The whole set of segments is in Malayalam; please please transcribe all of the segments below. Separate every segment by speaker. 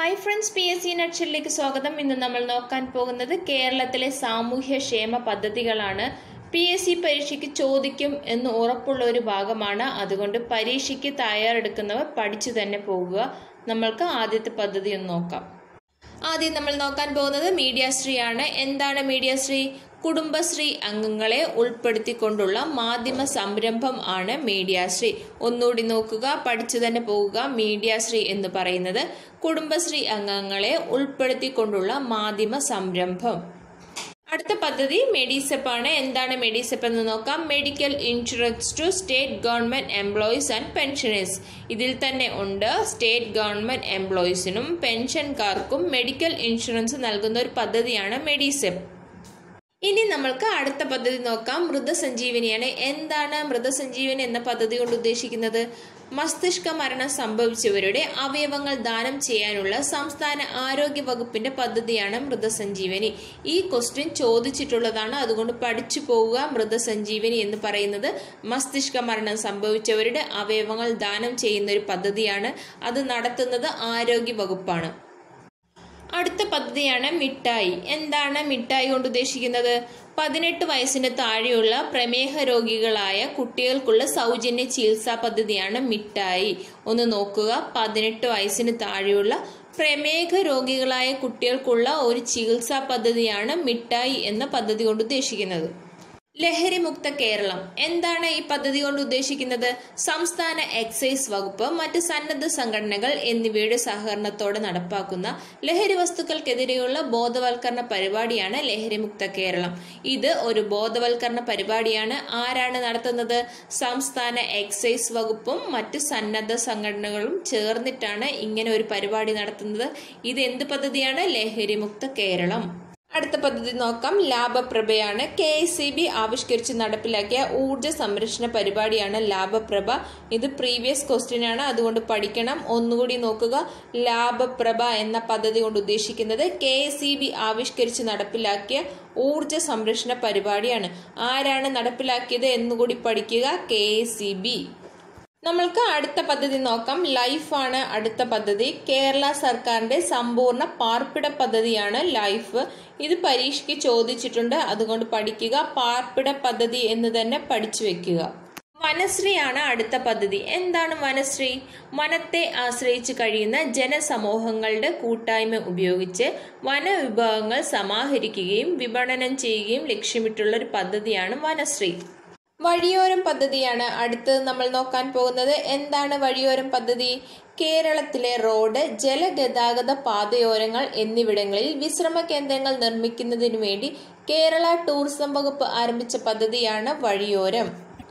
Speaker 1: hi friends P S C നക്ഷലിലേക്ക് സ്വാഗതം ഇന്ന് നമ്മൾ നോക്കാൻ പോകുന്നത് കേരളത്തിലെ സാമൂഹ്യ ക്ഷേമ പദ്ധതികളാണ് പി എസ് സി പരീക്ഷയ്ക്ക് ചോദിക്കും എന്ന് ഉറപ്പുള്ള ഒരു ഭാഗമാണ് അതുകൊണ്ട് പരീക്ഷയ്ക്ക് തയ്യാറെടുക്കുന്നവർ പഠിച്ചു തന്നെ പോകുക നമ്മൾക്ക് ആദ്യത്തെ പദ്ധതി ഒന്ന് നോക്കാം ആദ്യം നമ്മൾ നോക്കാൻ പോകുന്നത് മീഡിയാശ്രീ ആണ് എന്താണ് മീഡിയാശ്രീ കുടുംബശ്രീ അംഗങ്ങളെ ഉൾപ്പെടുത്തിക്കൊണ്ടുള്ള മാധ്യമ സംരംഭം ആണ് മീഡിയാശ്രീ ഒന്നുകൂടി നോക്കുക പഠിച്ചു തന്നെ പോവുക മീഡിയാശ്രീ എന്ന് പറയുന്നത് കുടുംബശ്രീ അംഗങ്ങളെ ഉൾപ്പെടുത്തിക്കൊണ്ടുള്ള മാധ്യമ സംരംഭം അടുത്ത പദ്ധതി മെഡിസെപ്പ് ആണ് എന്താണ് മെഡിസെപ്പ് എന്ന് നോക്കാം medical insurance to state government employees and pensioners ഇതിൽ തന്നെ ഉണ്ട് സ്റ്റേറ്റ് ഗവൺമെന്റ് എംപ്ലോയീസിനും പെൻഷൻകാർക്കും മെഡിക്കൽ ഇൻഷുറൻസ് നൽകുന്ന ഒരു പദ്ധതിയാണ് മെഡിസെപ്പ് ഇനി നമ്മൾക്ക് അടുത്ത പദ്ധതി നോക്കാം മൃതസഞ്ജീവനിയാണ് എന്താണ് മൃതസഞ്ജീവനി എന്ന പദ്ധതി കൊണ്ട് ഉദ്ദേശിക്കുന്നത് മസ്തിഷ്ക മരണം സംഭവിച്ചവരുടെ അവയവങ്ങൾ ദാനം ചെയ്യാനുള്ള സംസ്ഥാന ആരോഗ്യ വകുപ്പിന്റെ പദ്ധതിയാണ് മൃതസഞ്ജീവനി ഈ ക്വസ്റ്റ്യൻ ചോദിച്ചിട്ടുള്ളതാണ് അതുകൊണ്ട് പഠിച്ചു പോവുക മൃതസഞ്ജീവനി എന്ന് പറയുന്നത് മസ്തിഷ്ക മരണം സംഭവിച്ചവരുടെ അവയവങ്ങൾ ദാനം ചെയ്യുന്ന ഒരു പദ്ധതിയാണ് അത് നടത്തുന്നത് ആരോഗ്യ വകുപ്പാണ് അടുത്ത പദ്ധതിയാണ് മിഠായി എന്താണ് മിഠായി കൊണ്ട് ഉദ്ദേശിക്കുന്നത് പതിനെട്ട് വയസ്സിന് താഴെയുള്ള പ്രമേഹ രോഗികളായ കുട്ടികൾക്കുള്ള സൗജന്യ ചികിത്സാ പദ്ധതിയാണ് മിഠായി ഒന്ന് നോക്കുക പതിനെട്ട് വയസ്സിന് താഴെയുള്ള പ്രമേഹ രോഗികളായ കുട്ടികൾക്കുള്ള ഒരു ചികിത്സാ പദ്ധതിയാണ് മിഠായി എന്ന പദ്ധതി കൊണ്ട് ഉദ്ദേശിക്കുന്നത് ലഹരിമുക്ത കേരളം എന്താണ് ഈ പദ്ധതി കൊണ്ട് ഉദ്ദേശിക്കുന്നത് സംസ്ഥാന എക്സൈസ് വകുപ്പ് മറ്റ് സന്നദ്ധ സംഘടനകൾ എന്നിവയുടെ സഹകരണത്തോടെ നടപ്പാക്കുന്ന ലഹരി വസ്തുക്കൾക്കെതിരെയുള്ള ബോധവൽക്കരണ പരിപാടിയാണ് ലഹരിമുക്ത കേരളം ഇത് ഒരു ബോധവൽക്കരണ പരിപാടിയാണ് ആരാണ് നടത്തുന്നത് സംസ്ഥാന എക്സൈസ് വകുപ്പും മറ്റ് സന്നദ്ധ സംഘടനകളും ചേർന്നിട്ടാണ് ഇങ്ങനെ ഒരു പരിപാടി നടത്തുന്നത് ഇത് എന്ത് പദ്ധതിയാണ് ലഹരിമുക്ത കേരളം അടുത്ത പദ്ധതി നോക്കാം ലാഭപ്രഭയാണ് കെ എസ് സി ബി ആവിഷ്കരിച്ച് നടപ്പിലാക്കിയ ഊർജ സംരക്ഷണ പരിപാടിയാണ് ലാഭപ്രഭ ഇത് പ്രീവിയസ് ക്വസ്റ്റ്യൻ ആണ് അതുകൊണ്ട് പഠിക്കണം ഒന്നുകൂടി നോക്കുക ലാഭപ്രഭ എന്ന പദ്ധതി കൊണ്ട് ഉദ്ദേശിക്കുന്നത് കെ എസ് സി ബി ആവിഷ്കരിച്ച് നടപ്പിലാക്കിയ ഊർജ സംരക്ഷണ പരിപാടിയാണ് ആരാണ് നടപ്പിലാക്കിയത് എന്നുകൂടി പഠിക്കുക കെ എസ് സി ബി നമ്മൾക്ക് അടുത്ത പദ്ധതി നോക്കാം ലൈഫാണ് അടുത്ത പദ്ധതി കേരള സർക്കാരിന്റെ സമ്പൂർണ്ണ പാർപ്പിട പദ്ധതിയാണ് ലൈഫ് ഇത് പരീക്ഷയ്ക്ക് ചോദിച്ചിട്ടുണ്ട് അതുകൊണ്ട് പഠിക്കുക പാർപ്പിട പദ്ധതി എന്ന് തന്നെ പഠിച്ചു വെക്കുക വനശ്രീയാണ് അടുത്ത പദ്ധതി എന്താണ് വനശ്രീ വനത്തെ ആശ്രയിച്ച് കഴിയുന്ന ജനസമൂഹങ്ങളുടെ കൂട്ടായ്മ ഉപയോഗിച്ച് വനവിഭവങ്ങൾ സമാഹരിക്കുകയും വിപണനം ചെയ്യുകയും ലക്ഷ്യമിട്ടുള്ള ഒരു പദ്ധതിയാണ് വനശ്രീ വഴിയോരം പദ്ധതിയാണ് അടുത്തത് നമ്മൾ നോക്കാൻ പോകുന്നത് എന്താണ് വഴിയോരം പദ്ധതി കേരളത്തിലെ റോഡ് ജലഗതാഗത പാതയോരങ്ങൾ എന്നിവിടങ്ങളിൽ വിശ്രമ കേന്ദ്രങ്ങൾ നിർമ്മിക്കുന്നതിനു വേണ്ടി കേരള ടൂറിസം വകുപ്പ് ആരംഭിച്ച പദ്ധതിയാണ് വഴിയോരം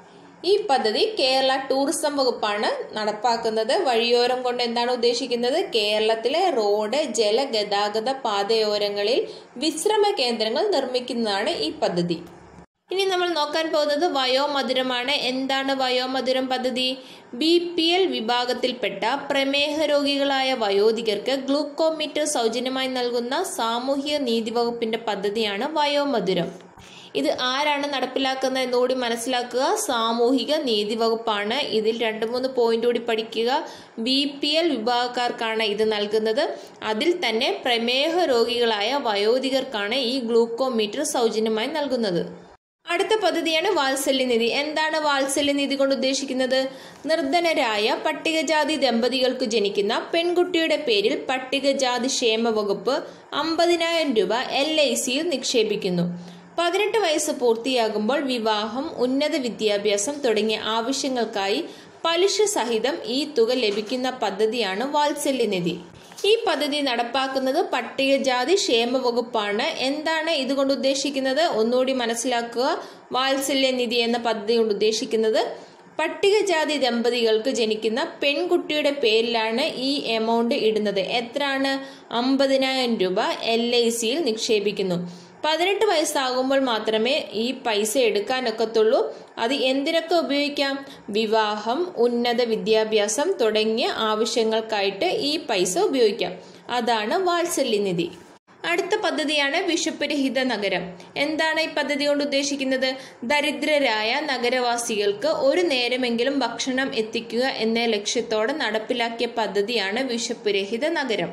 Speaker 1: ഈ പദ്ധതി കേരള ടൂറിസം വകുപ്പാണ് നടപ്പാക്കുന്നത് വഴിയോരം കൊണ്ട് എന്താണ് ഉദ്ദേശിക്കുന്നത് കേരളത്തിലെ റോഡ് ജലഗതാഗത പാതയോരങ്ങളിൽ വിശ്രമ കേന്ദ്രങ്ങൾ നിർമ്മിക്കുന്നതാണ് ഈ പദ്ധതി ഇനി നമ്മൾ നോക്കാൻ പോകുന്നത് വയോമധുരമാണ് എന്താണ് വയോമധുരം പദ്ധതി ബി പി എൽ വിഭാഗത്തിൽപ്പെട്ട പ്രമേഹ രോഗികളായ വയോധികർക്ക് ഗ്ലൂക്കോമീറ്റർ സൗജന്യമായി നൽകുന്ന സാമൂഹ്യ നീതി വകുപ്പിന്റെ പദ്ധതിയാണ് വയോമധുരം ഇത് ആരാണ് നടപ്പിലാക്കുന്നത് എന്നുകൂടി മനസ്സിലാക്കുക സാമൂഹിക നീതി വകുപ്പാണ് ഇതിൽ രണ്ട് മൂന്ന് പോയിന്റ് കൂടി പഠിക്കുക ബി പി എൽ വിഭാഗക്കാർക്കാണ് ഇത് നൽകുന്നത് അതിൽ തന്നെ പ്രമേഹ രോഗികളായ വയോധികർക്കാണ് ഈ ഗ്ലൂക്കോമീറ്റർ സൗജന്യമായി നൽകുന്നത് അടുത്ത പദ്ധതിയാണ് വാത്സല്യനിധി എന്താണ് വാത്സല്യനിധി കൊണ്ട് ഉദ്ദേശിക്കുന്നത് നിർധനരായ പട്ടികജാതി ദമ്പതികൾക്ക് ജനിക്കുന്ന പെൺകുട്ടിയുടെ പേരിൽ പട്ടികജാതി ക്ഷേമ വകുപ്പ് അമ്പതിനായിരം രൂപ എൽ ഐ സിയിൽ നിക്ഷേപിക്കുന്നു പതിനെട്ട് വയസ്സ് പൂർത്തിയാകുമ്പോൾ വിവാഹം ഉന്നത വിദ്യാഭ്യാസം തുടങ്ങിയ ആവശ്യങ്ങൾക്കായി പലിശ സഹിതം ഈ തുക ലഭിക്കുന്ന പദ്ധതിയാണ് വാത്സല്യനിധി ഈ പദ്ധതി നടപ്പാക്കുന്നത് പട്ടികജാതി ക്ഷേമ വകുപ്പാണ് എന്താണ് ഇതുകൊണ്ട് ഉദ്ദേശിക്കുന്നത് ഒന്നുകൂടി മനസ്സിലാക്കുക വാത്സല്യനിധി എന്ന പദ്ധതി കൊണ്ട് ഉദ്ദേശിക്കുന്നത് പട്ടികജാതി ദമ്പതികൾക്ക് ജനിക്കുന്ന പെൺകുട്ടിയുടെ പേരിലാണ് ഈ എമൗണ്ട് ഇടുന്നത് എത്രയാണ് അമ്പതിനായിരം രൂപ എൽ ഐ സിയിൽ നിക്ഷേപിക്കുന്നു പതിനെട്ട് വയസ്സാകുമ്പോൾ മാത്രമേ ഈ പൈസ എടുക്കാനൊക്കത്തുള്ളൂ അത് എന്തിനൊക്കെ ഉപയോഗിക്കാം വിവാഹം ഉന്നത വിദ്യാഭ്യാസം തുടങ്ങിയ ആവശ്യങ്ങൾക്കായിട്ട് ഈ പൈസ ഉപയോഗിക്കാം അതാണ് വാത്സല്യനിധി അടുത്ത പദ്ധതിയാണ് വിശപ്പുരഹിത നഗരം എന്താണ് ഈ പദ്ധതി കൊണ്ട് ഉദ്ദേശിക്കുന്നത് ദരിദ്രരായ നഗരവാസികൾക്ക് ഒരു നേരമെങ്കിലും ഭക്ഷണം എത്തിക്കുക എന്ന ലക്ഷ്യത്തോടെ നടപ്പിലാക്കിയ പദ്ധതിയാണ് വിശപ്പുരഹിത നഗരം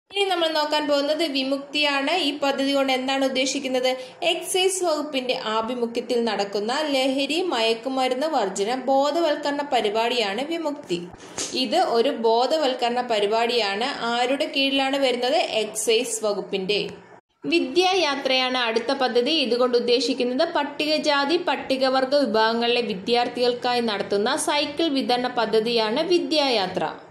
Speaker 1: ഇനി നമ്മൾ നോക്കാൻ പോകുന്നത് വിമുക്തിയാണ് ഈ പദ്ധതി കൊണ്ട് എന്താണ് ഉദ്ദേശിക്കുന്നത് എക്സൈസ് വകുപ്പിന്റെ ആഭിമുഖ്യത്തിൽ നടക്കുന്ന ലഹരി മയക്കുമരുന്ന് വർജന ബോധവൽക്കരണ പരിപാടിയാണ് വിമുക്തി ഇത് ഒരു ബോധവൽക്കരണ പരിപാടിയാണ് ആരുടെ കീഴിലാണ് വരുന്നത് എക്സൈസ് വകുപ്പിന്റെ വിദ്യായാത്രയാണ് അടുത്ത പദ്ധതി ഇതുകൊണ്ട് ഉദ്ദേശിക്കുന്നത് പട്ടികജാതി പട്ടികവർഗ വിഭാഗങ്ങളിലെ വിദ്യാർത്ഥികൾക്കായി നടത്തുന്ന സൈക്കിൾ വിതരണ പദ്ധതിയാണ് വിദ്യായാത്ര